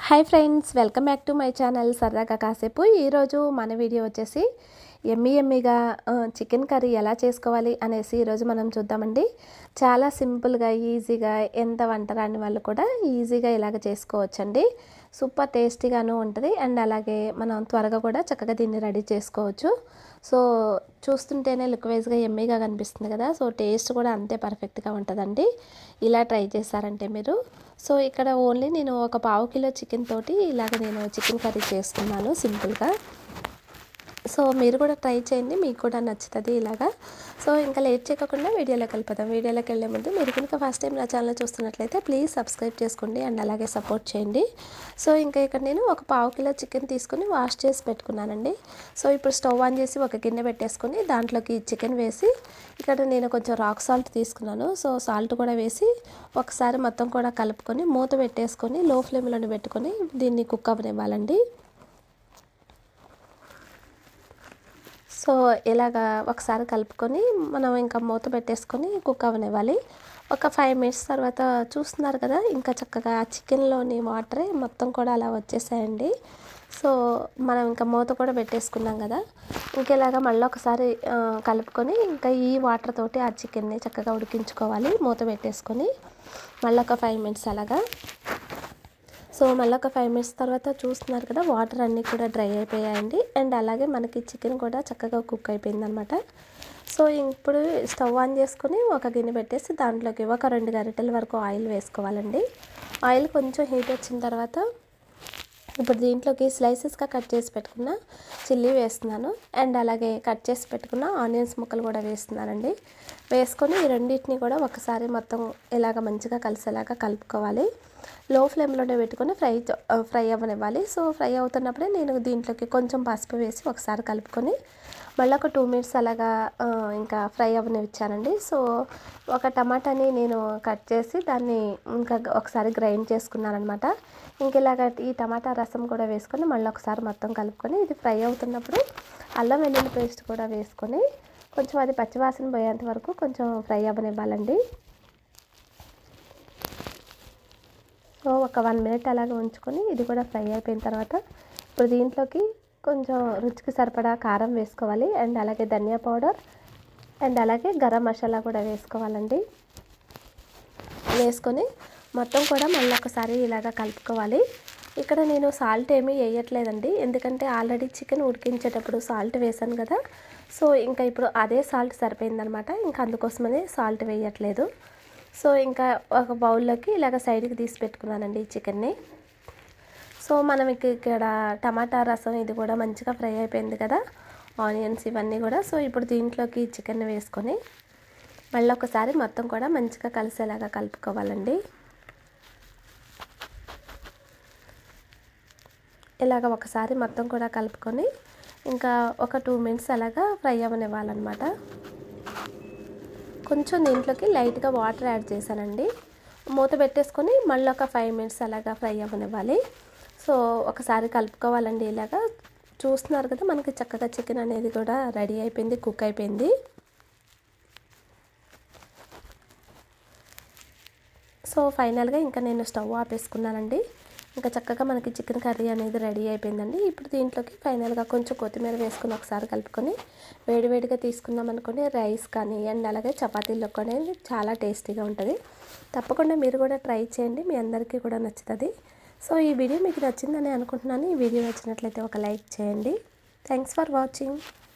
hi friends welcome back to my channel సరదాగా కాసేపు ఈరోజు మన వీడియో వచ్చేసి ఎమ్మి ఎమ్మిగా చికెన్ కర్రీ ఎలా చేసుకోవాలి అనేసి ఈరోజు మనం చూద్దామండి చాలా సింపుల్గా ఈజీగా ఎంత వంట రాని వాళ్ళు కూడా ఈజీగా ఇలాగ చేసుకోవచ్చండి సూపర్ టేస్టీగాను ఉంటుంది అండ్ అలాగే మనం త్వరగా కూడా చక్కగా దీన్ని రెడీ చేసుకోవచ్చు సో చూస్తుంటేనే లుక్ వైజ్గా ఎమ్మీగా కనిపిస్తుంది కదా సో టేస్ట్ కూడా అంతే పర్ఫెక్ట్గా ఉంటుందండి ఇలా ట్రై చేశారంటే మీరు సో ఇక్కడ ఓన్లీ నేను ఒక పావు కిలో చికెన్ తోటి ఇలాగ నేను చికెన్ కర్రీ చేస్తున్నాను సింపుల్గా సో మీరు కూడా ట్రై చేయండి మీకు కూడా నచ్చుతుంది ఇలాగా సో ఇంకా లేట్ చేయకుండా వీడియోలోకి వెళ్ళిపోతాం వీడియోలోకి వెళ్ళే ముందు మీరు కనుక ఫస్ట్ టైం నా ఛానల్ చూస్తున్నట్లయితే ప్లీజ్ సబ్స్క్రైబ్ చేసుకోండి అండ్ అలాగే సపోర్ట్ చేయండి సో ఇంకా ఇక్కడ నేను ఒక పావు కిలో చికెన్ తీసుకుని వాష్ చేసి పెట్టుకున్నానండి సో ఇప్పుడు స్టవ్ ఆన్ చేసి ఒక గిన్నె పెట్టేసుకొని దాంట్లోకి చికెన్ వేసి ఇక్కడ నేను కొంచెం రాక్ సాల్ట్ తీసుకున్నాను సో సాల్ట్ కూడా వేసి ఒకసారి మొత్తం కూడా కలుపుకొని మూత పెట్టేసుకొని లో ఫ్లేమ్లోనే పెట్టుకొని దీన్ని కుక్ అవ్వనివ్వాలండి సో ఇలాగా ఒకసారి కలుపుకొని మనం ఇంకా మూత పెట్టేసుకొని కుక్ అవనివ్వాలి ఒక ఫైవ్ మినిట్స్ తర్వాత చూస్తున్నారు కదా ఇంకా చక్కగా చికెన్లోని వాటరే మొత్తం కూడా అలా వచ్చేసాయండి సో మనం ఇంకా మూత కూడా పెట్టేసుకున్నాం కదా ఇంకేలాగా మళ్ళీ ఒకసారి కలుపుకొని ఇంకా ఈ వాటర్ తోటి ఆ చికెన్ని చక్కగా ఉడికించుకోవాలి మూత పెట్టేసుకొని మళ్ళీ ఒక ఫైవ్ మినిట్స్ అలాగా సో మళ్ళీ ఒక ఫైవ్ మినిట్స్ తర్వాత చూస్తున్నారు కదా వాటర్ అన్నీ కూడా డ్రై అయిపోయాయండి అండ్ అలాగే మనకి చికెన్ కూడా చక్కగా కుక్ అయిపోయింది అనమాట సో ఇప్పుడు స్టవ్ ఆన్ చేసుకుని ఒక గిన్నె పెట్టేసి దాంట్లోకి ఒక రెండు గరిటెల వరకు ఆయిల్ వేసుకోవాలండి ఆయిల్ కొంచెం హీట్ వచ్చిన తర్వాత ఇప్పుడు దీంట్లోకి స్లైసెస్గా కట్ చేసి పెట్టుకున్న చిల్లీ వేస్తున్నాను అండ్ అలాగే కట్ చేసి పెట్టుకున్న ఆనియన్స్ ముక్కలు కూడా వేస్తున్నానండి వేసుకొని ఈ రెండింటిని కూడా ఒకసారి మొత్తం ఇలాగ మంచిగా కలిసేలాగా కలుపుకోవాలి లో ఫ్లేమ్లోనే పెట్టుకొని ఫ్రై ఫ్రై అవ్వనివ్వాలి సో ఫ్రై అవుతున్నప్పుడే నేను దీంట్లోకి కొంచెం పసుపు వేసి ఒకసారి కలుపుకొని మళ్ళీ ఒక టూ మినిట్స్ అలాగా ఇంకా ఫ్రై అవ్వనిచ్చానండి సో ఒక టమాటాని నేను కట్ చేసి దాన్ని ఇంకా ఒకసారి గ్రైండ్ చేసుకున్నాను అనమాట ఇంక ఇలాగ ఈ టమాటా రసం కూడా వేసుకొని మళ్ళీ ఒకసారి మొత్తం కలుపుకొని ఇది ఫ్రై అవుతున్నప్పుడు అల్లం వెల్లుల్లి పేస్ట్ కూడా వేసుకొని కొంచెం అది పచ్చివాసన పోయేంత వరకు కొంచెం ఫ్రై అవ్వనివ్వాలండి సో ఒక వన్ మినిట్ అలాగే ఉంచుకొని ఇది కూడా ఫ్రై అయిపోయిన తర్వాత ఇప్పుడు దీంట్లోకి కొంచెం రుచికి సరిపడా కారం వేసుకోవాలి అండ్ అలాగే ధనియా పౌడర్ అండ్ అలాగే గరం మసాలా కూడా వేసుకోవాలండి వేసుకొని మొత్తం కూడా మళ్ళీ ఒకసారి ఇలాగా కలుపుకోవాలి ఇక్కడ నేను సాల్ట్ ఏమీ వేయట్లేదండి ఎందుకంటే ఆల్రెడీ చికెన్ ఉడికించేటప్పుడు సాల్ట్ వేసాను కదా సో ఇంకా ఇప్పుడు అదే సాల్ట్ సరిపోయిందనమాట ఇంకా అందుకోసమని సాల్ట్ వేయట్లేదు సో ఇంకా ఒక బౌల్లోకి ఇలాగ సైడ్కి తీసి పెట్టుకున్నానండి ఈ చికెన్ని సో మనం ఇక్కడ టమాటా రసం ఇది కూడా మంచిగా ఫ్రై అయిపోయింది కదా ఆనియన్స్ ఇవన్నీ కూడా సో ఇప్పుడు దీంట్లోకి చికెన్ వేసుకొని మళ్ళీ ఒకసారి మొత్తం కూడా మంచిగా కలిసేలాగా కలుపుకోవాలండి ఇలాగ ఒకసారి మొత్తం కూడా కలుపుకొని ఇంకా ఒక టూ మినిట్స్ అలాగా ఫ్రై అవ్వనివ్వాలన్నమాట కొంచెం దీంట్లోకి లైట్గా వాటర్ యాడ్ చేశానండి మూత పెట్టేసుకొని మళ్ళీ ఒక ఫైవ్ మినిట్స్ అలాగా ఫ్రై అవ్వనివ్వాలి సో ఒకసారి కలుపుకోవాలండి ఇలాగా చూస్తున్నారు కదా మనకి చక్కగా చికెన్ అనేది కూడా రెడీ అయిపోయింది కుక్ అయిపోయింది సో ఫైనల్గా ఇంకా నేను స్టవ్ ఆపేసుకున్నానండి ఇంకా చక్కగా మనకి చికెన్ కర్రీ అనేది రెడీ అయిపోయిందండి ఇప్పుడు దీంట్లోకి ఫైనల్గా కొంచెం కొత్తిమీర వేసుకుని ఒకసారి కలుపుకొని వేడివేడిగా తీసుకున్నాం అనుకోండి రైస్ కానీ అండ్ అలాగే చపాతీల్లో కూడా చాలా టేస్టీగా ఉంటుంది తప్పకుండా మీరు కూడా ట్రై చేయండి మీ అందరికీ కూడా నచ్చుతుంది సో ఈ వీడియో మీకు నచ్చిందని అనుకుంటున్నాను ఈ వీడియో నచ్చినట్లయితే ఒక లైక్ చేయండి థ్యాంక్స్ ఫర్ వాచింగ్